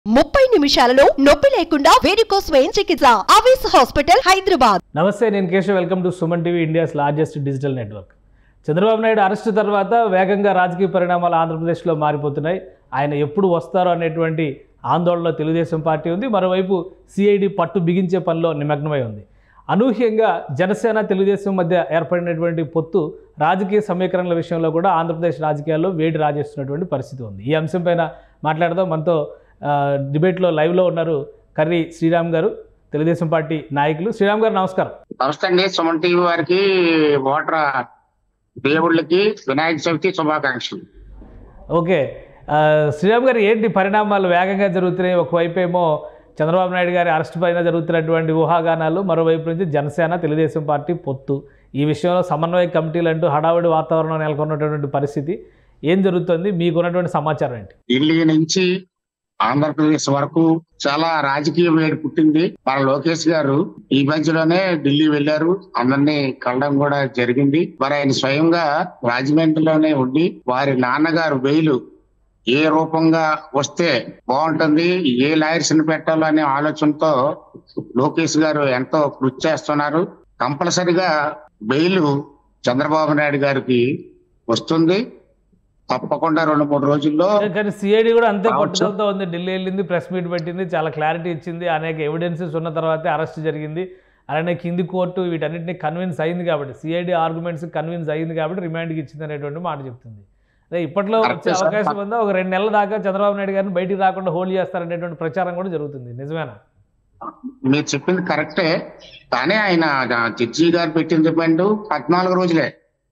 ముప్పై నిమిషాలలో నొప్పి లేకుండా వేడికోస్ వెయిన్ చికిత్స ఆవేశ హాస్పిటల్ హైదరాబాద్ నమస్తే నేను Keshav welcome to Suman TV India's largest digital network Chandrababu Naidu arrest తర్వాత వేగంగా రాజకీయ పరిణామాలు ఆంధ్రప్రదేశ్లో మారిపోతున్నాయి ఆయన ఎప్పుడు వస్తారో అనేటువంటి ఆందోళనలో తెలుగుదేశం పార్టీ ఉంది మరోవైపు సిఐడి పట్టు బిగించే పనిలో నిమగ్నమై ఉంది అనూహ్యంగా జనసేన తెలుగుదేశం మధ్య ఏర్పడినటువంటి పొత్తు రాజకీయ సమీకరణల విషయంలో కూడా ఆంధ్రప్రదేశ్ రాజకీయాల్లో వేడి రాజేస్తున్నటువంటి పరిస్థితి ఉంది ఈ అంశం పైన మాట్లాడదాం మనతో ఆ, డిబేట్లో లైవ్లో ఉన్నారు కర్రీ శ్రీరామ్ గారు తెలుగుదేశం పార్టీ నాయకులు శ్రీరామ్ గారు నమస్కారం నమస్తే అండి సుమన్ టీవీ వారికి ఓటర్ దేవుళ్ళకి వినాయక చవితి శుభాకాంక్షలు ఓకే ఆ, శ్రీరామ్ గారు ఏంటి పరిణామాలు వేగంగా జరుగుతున్నాయి ఒకవైపు ఏమో చంద్రబాబు నాయుడు గారి అరెస్ట్ పైన జరుగుతున్నటువంటి ఊహాగానాలు మరోవైపు నుంచి జనసేన తెలుగుదేశం పార్టీ పొత్తు ఈ విషయంలో సమన్వయ కమిటీలు అంటూ హడావుడి వాతావరణం నెలకొన్నటువంటి పరిస్థితి ఏం జరుగుతుంది మీకున్నటువంటి సమాచారం ఏంటి ఢిల్లీ నుంచి ఆంధ్రప్రదేశ్ వరకు చాలా రాజకీయ వేడి పుట్టింది మన లోకేష్ గారు ఈ మధ్యలోనే ఢిల్లీ వెళ్లారు అందరినీ కలడం కూడా జరిగింది మరి ఆయన స్వయంగా రాజమండ్రిలోనే ఉండి వారి నాన్నగారు బెయిలు ఏ రూపంగా వస్తే బాగుంటుంది ఏ లాయర్స్ ని పెట్టాలో అనే ఆలోచనతో లోకేష్ గారు ఎంతో కృషి చేస్తున్నారు కంపల్సరిగా బెయిల్ చంద్రబాబు నాయుడు గారికి వస్తుంది తప్పకుండా రెండు మూడు రోజుల్లో కానీ సిఐడి కూడా అంతే కావచ్చు. పట్టుదలతో ఉంది ఢిల్లీ వెళ్ళింది ప్రెస్ మీట్ పెట్టింది చాలా క్లారిటీ ఇచ్చింది అనేక ఎవిడెన్సెస్ ఉన్న తర్వాతే అరెస్ట్ జరిగింది అలానే కింది కోర్టు వీటన్నిటిని కన్విన్స్ అయింది కాబట్టి సిఐడి ఆర్గ్యుమెంట్స్ కన్విన్స్ అయింది కాబట్టి రిమాండ్కి ఇచ్చింది అనేటువంటి మాట చెప్తుంది అదే ఇప్పట్లో వచ్చే Correct, sir. అవకాశం ఉందా ఒక రెండు నెలల దాకా చంద్రబాబు నాయుడు గారిని బయటికి రాకుండా హోల్డ్ చేస్తారనేటువంటి ప్రచారం కూడా జరుగుతుంది నిజమేనా మీరు చెప్పింది కరెక్టే కానీ ఆయన జడ్జి గారు పెట్టిన రిమాండ్ పద్నాలుగు రోజులే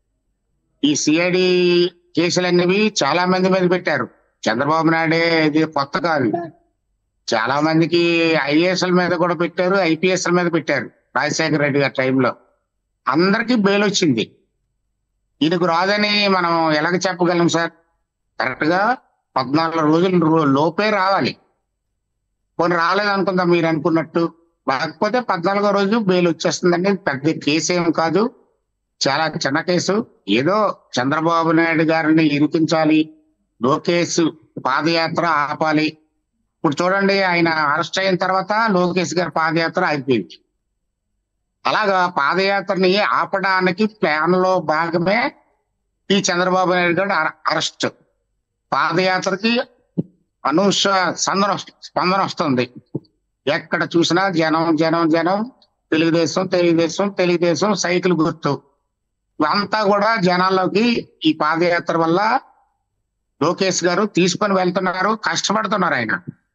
ఈ సిఐడి కేసులన్నవి చాలా మంది మీద పెట్టారు చంద్రబాబు నాయుడే ఇది కొత్త కాదు చాలా మందికి ఐఏఎస్ల మీద కూడా పెట్టారు ఐపీఎస్ల మీద పెట్టారు రాజశేఖర రెడ్డి గారి టైంలో అందరికీ బెయిల్ వచ్చింది ఈయనకు రాదని మనం ఎలాగ చెప్పగలం సార్ కరెక్ట్ గా పద్నాలుగు రోజుల రో- లోపే రావాలి కొన్ని రాలేదు అనుకుందాం మీరు అనుకున్నట్టు లేకపోతే పద్నాలుగో రోజు బెయిల్ వచ్చేస్తుందండి పెద్ద కేసు ఏం కాదు చాలా చిన్న కేసు ఏదో చంద్రబాబు నాయుడు గారిని ఇరికించాలి లోకేష్ పాదయాత్ర ఆపాలి ఇప్పుడు చూడండి ఆయన అరెస్ట్ అయిన తర్వాత లోకేష్ గారి పాదయాత్ర అయిపోయింది అలాగా పాదయాత్రని ఆపడానికి ప్లాన్ లో భాగమే ఈ చంద్రబాబు నాయుడు గారి అర- అరెస్ట్ పాదయాత్రకి అనూష సందన స్పందన వస్తుంది ఎక్కడ చూసినా జనం జనం జనం తెలుగుదేశం తెలుగుదేశం తెలుగుదేశం సైకిల్ గుర్తు ఇవంతా కూడా జనాల్లోకి ఈ పాదయాత్ర వల్ల లోకేష్ గారు తీసుకొని వెళ్తున్నారు కష్టపడుతున్నారు ఆయన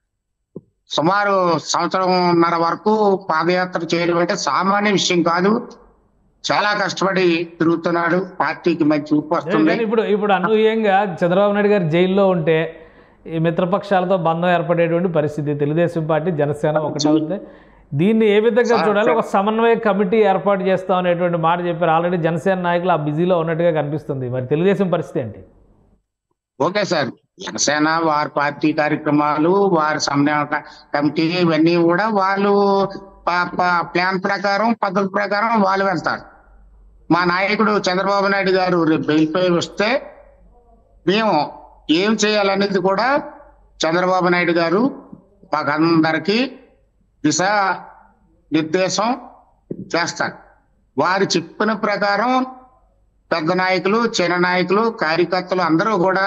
సుమారు సంవత్సరంన్నర వరకు పాదయాత్ర చేయడం అంటే సామాన్య విషయం కాదు చాలా కష్టపడి తిరుగుతున్నాడు పార్టీకి మంచి ఊపు వస్తుంది కానీ ఇప్పుడు ఇప్పుడు అనూహ్యంగా చంద్రబాబు నాయుడు గారు జైల్లో ఉంటే ఈ మిత్రపక్షాలతో బంధం ఏర్పడేటువంటి పరిస్థితి తెలుగుదేశం పార్టీ జనసేన ఒకటే అవుతుంది దీన్ని ఏ విధంగా చూడాలి ఒక సమన్వయ కమిటీ ఏర్పాటు చేస్తాం అనేటువంటి మాట చెప్పారు ఆల్రెడీ జనసేన నాయకులు ఆ బిజీలో ఉన్నట్టుగా కనిపిస్తుంది మరి తెలుగుదేశం పరిస్థితి ఏంటి ఓకే సార్ జనసేన వారి పార్టీ కార్యక్రమాలు వారి సమన్వయ క- కమిటీ ఇవన్నీ కూడా వాళ్ళు ప- ప- ప్లాన్ ప్రకారం పద్ధతి ప్రకారం వాళ్ళు వెళ్తారు మా నాయకుడు చంద్రబాబు నాయుడు గారు రేపు బెయిల్పై వస్తే మేము ఏం చేయాలనేది కూడా చంద్రబాబు నాయుడు గారు మాకందరికీ దిశ నిర్దేశం చేస్తారు వారు చెప్పిన ప్రకారం పెద్ద నాయకులు చిన్న నాయకులు కార్యకర్తలు అందరూ కూడా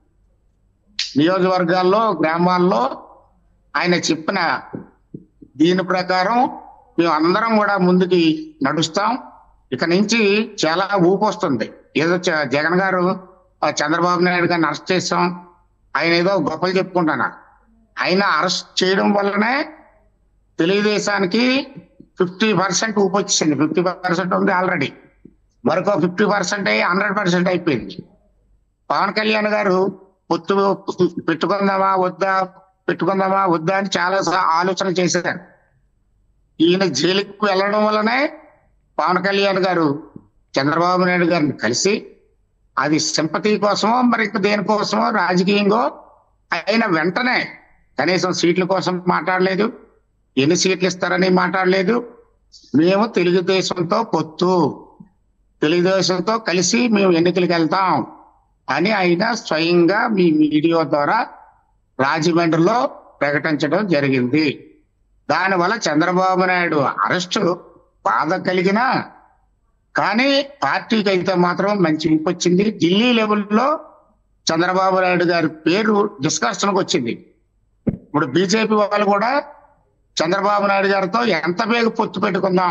నియోజకవర్గాల్లో గ్రామాల్లో ఆయన చెప్పిన దీని ప్రకారం మేము అందరం కూడా ముందుకి నడుస్తాం ఇక నుంచి చాలా ఊపు వస్తుంది ఏదో చ- జగన్ గారు ఆ చంద్రబాబు నాయుడు గారిని అరెస్ట్ చేస్తాం ఆయన ఏదో గొప్పలు చెప్పుకుంటున్నారు ఆయన అరెస్ట్ చేయడం వల్లనే తెలుగుదేశానికి ఫిఫ్టీ పర్సెంట్ ఊపు వచ్చింది ఫిఫ్టీ పర్సెంట్ ఉంది ఆల్రెడీ మరొక ఫిఫ్టీ పర్సెంట్ అయ్యి హండ్రెడ్ పర్సెంట్ అయిపోయింది పవన్ కళ్యాణ్ గారు పొత్తు పెట్టుకుందామా వద్దా పెట్టుకుందామా వద్దా అని చాలా సా- ఆలోచన చేశారు ఈయన జైలుకి వెళ్ళడం వల్లనే పవన్ కళ్యాణ్ గారు చంద్రబాబు నాయుడు గారిని కలిసి అది సింపతి కోసమో మరి ఇంక దేనికోసమో రాజకీయంగా ఆయన వెంటనే కనీసం సీట్ల కోసం మాట్లాడలేదు ఎన్ని సీట్లు ఇస్తారని మాట్లాడలేదు మేము తెలుగుదేశంతో పొత్తు తెలుగుదేశంతో కలిసి మేము ఎన్నికలకు వెళ్తాం అని ఆయన స్వయంగా మీ మీడియా ద్వారా రాజమండ్రిలో ప్రకటించడం జరిగింది దానివల్ల చంద్రబాబు నాయుడు అరెస్టు బాధ కలిగిన కానీ పార్టీకి అయితే మాత్రం మంచి ఊపు వచ్చింది ఢిల్లీ లెవెల్లో చంద్రబాబు నాయుడు గారి పేరు డిస్కషన్కి వచ్చింది ఇప్పుడు బీజేపీ వాళ్ళు కూడా చంద్రబాబు నాయుడు గారితో ఎంత వేగ పొత్తు పెట్టుకుందాం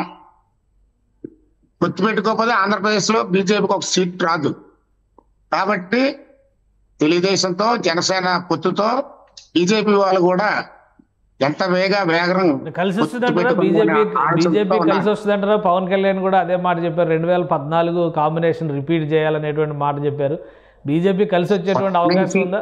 పొత్తు పెట్టుకోకపోతే ఆంధ్రప్రదేశ్ లో బీజేపీకి ఒక సీట్ రాదు కాబట్టి తెలుగుదేశంతో జనసేన పొత్తుతో బీజేపీ వాళ్ళు కూడా ఎంత వేగ వేగం కలిసి పొత్తు వస్తుందంటారా పెట్టుకుని బీజేపీ ఆలోచనతో బీజేపీ ఉన్నారు. కలిసి వస్తుందంటారా పవన్ కళ్యాణ్ కూడా అదే మాట చెప్పారు రెండు వేల పద్నాలుగు కాంబినేషన్ రిపీట్ చేయాలనేటువంటి మాట చెప్పారు బీజేపీ కలిసి వచ్చేటువంటి అవకాశం ఉందా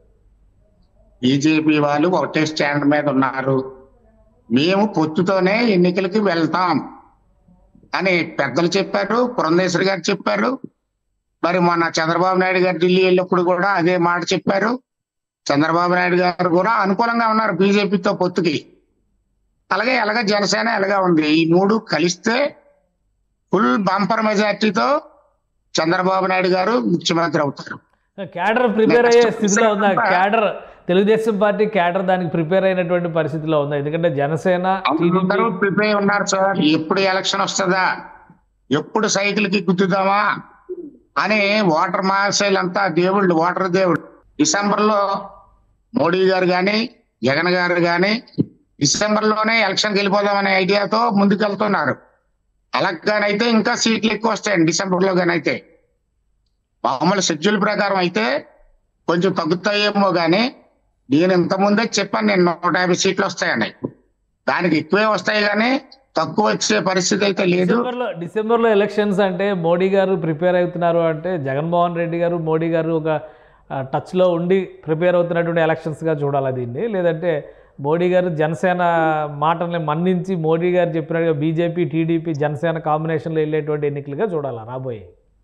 బీజేపీ వాళ్ళు ఒకటే స్టాండ్ మీద ఉన్నారు మేము పొత్తుతోనే ఎన్నికలకి వెళ్తాం అని పెద్దలు చెప్పారు పురంధేశ్వరి గారు చెప్పారు మరి మొన్న చంద్రబాబు నాయుడు గారు ఢిల్లీ వెళ్ళినప్పుడు కూడా అదే మాట చెప్పారు చంద్రబాబు నాయుడు గారు కూడా అనుకూలంగా ఉన్నారు బీజేపీతో పొత్తుకి అలాగే ఎలాగ జనసేన ఎలాగా ఉంది ఈ మూడు కలిస్తే ఫుల్ బంపర్ మెజార్టీతో చంద్రబాబు నాయుడు గారు ముఖ్యమంత్రి అవుతారు క్యాడర్ ప్రిపేర్ అయ్యే Next స్థితిలో ఉందా కూడా- క్యాడర్ తెలుగుదేశం పార్టీ క్యాడర్ దానికి ప్రిపేర్ అయినటువంటి పరిస్థితిలో ఉందా ఎందుకంటే జనసేన టీడీపీ అందరూ ప్రిపేర్ ఉన్నారు సార్ ఎప్పుడు ఎలక్షన్ వస్తుందా ఎప్పుడు సైకిల్ కి గుద్దుదామా అని ఓటర్ మహాశైలు అంతా దేవుళ్ళు ఓటర్ దేవుడు డిసెంబర్ లో మోడీ గారు గాని జగన్ గారు గాని డిసెంబర్ లోనే ఎలక్షన్ వెళ్ళిపోదామనే ఐడియాతో ముందుకెళ్తున్నారు అలాగనైతే ఇంకా సీట్లు ఎక్కువ వస్తాయండి డిసెంబర్ లో గానైతే మామూలు షెడ్యూల్ ప్రకారం అయితే కొంచెం తగ్గుతాయేమో గానీ నేను ఇంత ముందే చెప్పాను నేను నూట యాభై సీట్లు వస్తాయని దానికి ఎక్కువే వస్తాయి కానీ తక్కువ వచ్చే పరిస్థితి అయితే లేదు డిసెంబర్లో డిసెంబర్లో ఎలక్షన్స్ అంటే మోడీ గారు ప్రిపేర్ అవుతున్నారు అంటే జగన్మోహన్ రెడ్డి గారు మోడీ గారు ఒక ఆ, టచ్లో ఉండి ప్రిపేర్ అవుతున్నటువంటి ఎలక్షన్స్గా చూడాలి దీన్ని లేదంటే మోడీ గారు జనసేన మాటల్ని మన్నించి మోడీ గారు చెప్పినట్టుగా బీజేపీ టీడీపీ జనసేన కాంబినేషన్లో వెళ్ళేటువంటి ఎన్నికలుగా చూడాలా రాబోయే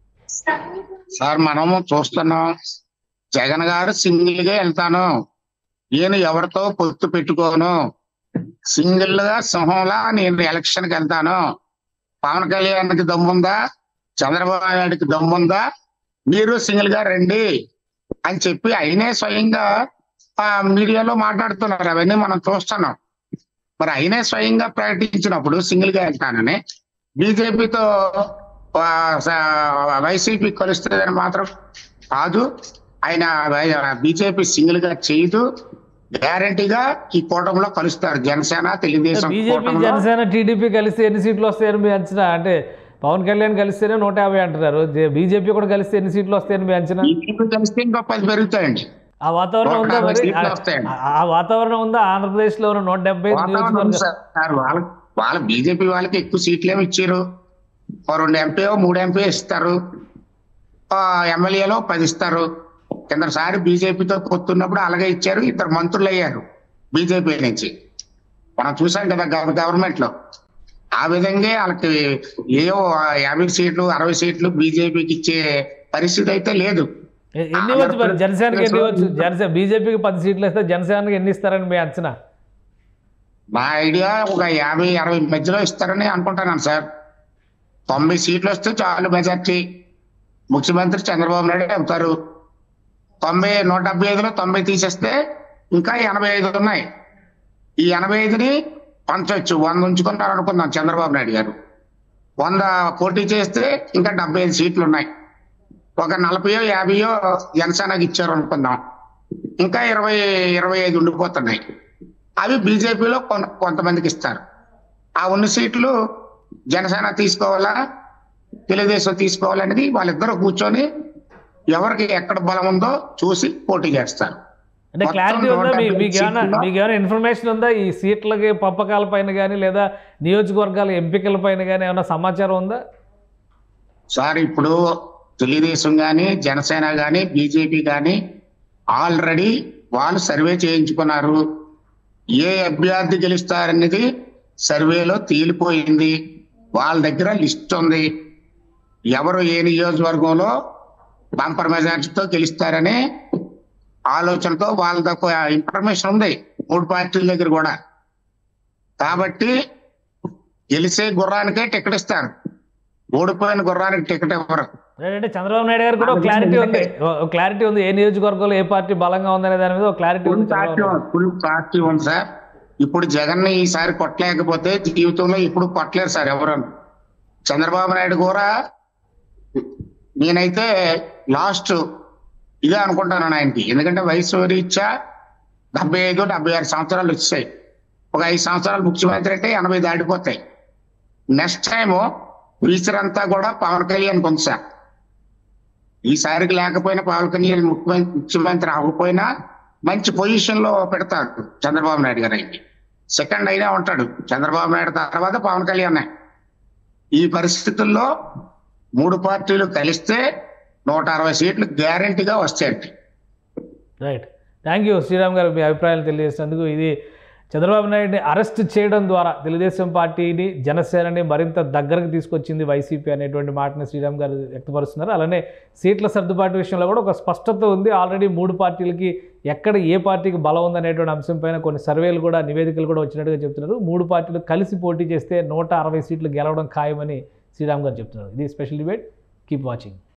సార్ మనము చూస్తున్నాం జగన్ గారు సింగిల్ గా వెళ్తాను ఈయన ఎవరితో పొత్తు పెట్టుకోను సింగిల్ గా సింహంలా నేను ఎలక్షన్ కి వెళ్తాను పవన్ కళ్యాణ్కి దమ్ముందా చంద్రబాబు నాయుడుకి దమ్ముందా మీరు సింగిల్ గా రండి అని చెప్పి ఆయనే స్వయంగా ఆ మీడియాలో మాట్లాడుతున్నారు అవన్నీ మనం చూస్తున్నాం మరి ఆయనే స్వయంగా ప్రకటించినప్పుడు సింగిల్ గా వెళ్తానని బీజేపీతో వైసీపీ కలుస్తుందని మాత్రం కాదు ఆయన బీజేపీ సింగిల్ గా చేయదు గ్యారంటీగా ఈ కూటమిలో కలుస్తారు జనసేన తెలుగుదేశం బీజేపీ కూటమిలో జనసేన టీడీపీ కలిస్తే ఎన్ని సీట్లు వస్తాయని మీ అంచనా అంటే పవన్ కళ్యాణ్ కలిస్తేనే నూట యాభై అంటున్నారు బీజేపీ కూడా కలిస్తే ఎన్ని సీట్లు వస్తాయని మీ అంచనా బీజేపీ కలిస్తే ఇంకా పది పెరుగుతాయండి ఆ వాతావరణం ఉందా నూట యాభై మరి సీట్లు ఆ- వస్తాయండి. ఆ వాతావరణం ఉందా ఆంధ్రప్రదేశ్ లో ఉన్న నూట డెబ్బై ఐదు వాతావరణం ఉంది నియోజకవర్గాలు సార్ వాళ్ళ వాళ్ళ బీజేపీ వాళ్ళకి ఎక్కువ సీట్లు ఏమి ఇచ్చారు ఓ రెండు ఎంపీ మూడు ఎంపీ ఇస్తారు ఎమ్మెల్యేలో పది ఇస్తారు కిందసారి బీజేపీతో పొత్తున్నప్పుడు అలాగే ఇచ్చారు ఇద్దరు మంత్రులు అయ్యారు బీజేపీ నుంచి మనం చూసాం కదా గవర్నమెంట్ లో ఆ విధంగా వాళ్ళకి ఏవో యాభై సీట్లు అరవై సీట్లు బీజేపీకి ఇచ్చే పరిస్థితి అయితే లేదు ఎ- ఎన్ని వచ్చు మరి జనసేనకి ఎన్ని వచ్చు జనసేన బీజేపీకి పది సీట్లు ఇస్తే జనసేనకి ఎన్ని ఇస్తారని మీ అంచనా నా ఐడియా ఒక యాభై అరవై మధ్యలో ఇస్తారని అనుకుంటున్నాను సార్ తొంభై సీట్లు వస్తే చాలు మెజార్టీ ముఖ్యమంత్రి చంద్రబాబు నాయుడు అవుతారు తొంభై నూట డెబ్బై ఐదులో తొంభై తీసేస్తే ఇంకా ఎనభై ఐదు ఉన్నాయి ఈ ఎనభై ఐదుని పంచవచ్చు వంద ఉంచుకుంటారు అనుకుందాం చంద్రబాబు నాయుడు గారు వంద పోటీ చేస్తే ఇంకా డెబ్బై ఐదు సీట్లు ఉన్నాయి ఒక నలభైయో యాభైయో జనసేనకి ఇచ్చారు అనుకుందాం ఇంకా ఇరవై ఇరవై ఐదు ఉండిపోతున్నాయి అవి బీజేపీలో కొన కొంతమందికి ఇస్తారు ఆ ఉన్న సీట్లు జనసేన తీసుకోవాలా తెలుగుదేశం తీసుకోవాలనేది వాళ్ళిద్దరూ కూర్చొని ఎవరికి ఎక్కడ బలం ఉందో చూసి పోటీ చేస్తారు అంటే మొత్తం క్లారిటీ ఉందా మీ- నూట మీకు ఏమైనా సీట్లలో- మీకు ఏమైనా ఇన్ఫర్మేషన్ ఉందా ఈ సీట్లకి పంపకాల పైన కానీ లేదా నియోజకవర్గాల ఎంపికల పైన కానీ ఏమైనా సమాచారం ఉందా సార్ ఇప్పుడు తెలుగుదేశం గాని జనసేన గాని బీజేపీ గాని ఆల్రెడీ వాళ్ళు సర్వే చేయించుకున్నారు ఏ అభ్యర్థి గెలుస్తారనేది సర్వేలో తేలిపోయింది వాళ్ళ దగ్గర లిస్ట్ ఉంది ఎవరు ఏ నియోజకవర్గంలో బంపర్ మెజార్టీతో గెలుస్తారనే ఆలోచనతో వాళ్ళ దగ్గర ఇన్ఫర్మేషన్ ఉంది మూడు పార్టీల దగ్గర కూడా కాబట్టి గెలిచే గుర్రానికే టికెట్ ఇస్తారు ఓడిపోయిన గుర్రానికి టికెట్ ఇవ్వరు రైట్ అంటే చంద్రబాబు నాయుడు గారు కూడా ఒక క్లారిటీ ఉంది ఒక క్లారిటీ ఉంది ఏ నియోజకవర్గంలో ఏ పార్టీ బలంగా ఉందనే దాని మీద ఒక క్లారిటీ ఫుల్ ఉంది Chandrababu party Naidu. Full party ఉంది సార్ ఇప్పుడు జగన్ ని ఈసారి కొట్టలేకపోతే జీవితంలో ఇప్పుడు కొట్టలేరు సార్ ఎవరు చంద్రబాబు నాయుడు కూడా నేనైతే లాస్ట్ ఇదే అనుకుంటాను ఆయనకి ఎందుకంటే వయసు రీత్యా డెబ్బై ఐదు డెబ్బై ఆరు సంవత్సరాలు వచ్చాయి ఒక ఐదు సంవత్సరాలు ముఖ్యమంత్రి అంటే ఎనభై దాటిపోతాయి నెక్స్ట్ టైం ఫ్యూచర్ అంతా కూడా పవన్ కళ్యాణ్ ఉంది సార్ ఈసారికి లేకపోయినా పవన్ కళ్యాణ్ ముఖ్యమంత్రి ముఖ్యమంత్రి అవ్వకపోయినా మంచి పొజిషన్ లో పెడతాడు చంద్రబాబు నాయుడు గారు అయితే సెకండ్ అయినా ఉంటాడు చంద్రబాబు నాయుడు తర్వాత పవన్ కళ్యాణ్ ఈ పరిస్థితుల్లో మూడు పార్టీలు కలిస్తే నూట అరవై సీట్లు గ్యారంటీగా వస్తాయండి రైట్ థ్యాంక్ యూ శ్రీరామ్ గారు మీ అభిప్రాయాలు తెలియజేసినందుకు ఇది చంద్రబాబు నాయుడిని అరెస్ట్ చేయడం ద్వారా తెలుగుదేశం పార్టీని జనసేనని మరింత దగ్గరకు తీసుకొచ్చింది వైసీపీ అనేటువంటి మాటని శ్రీరామ్ గారు వ్యక్తపరుస్తున్నారు అలానే సీట్ల సర్దుబాటు విషయంలో కూడా ఒక స్పష్టత ఉంది ఆల్రెడీ మూడు పార్టీలకి ఎక్కడ ఏ పార్టీకి బలం ఉందనేటువంటి అంశం పైన కొన్ని సర్వేలు కూడా నివేదికలు కూడా వచ్చినట్టుగా చెప్తున్నారు మూడు పార్టీలు కలిసి పోటీ చేస్తే నూట అరవై సీట్లు గెలవడం ఖాయమని శ్రీరామ్ గారు చెప్తున్నారు ఇది స్పెషల్ డిబేట్ కీప్ వాచింగ్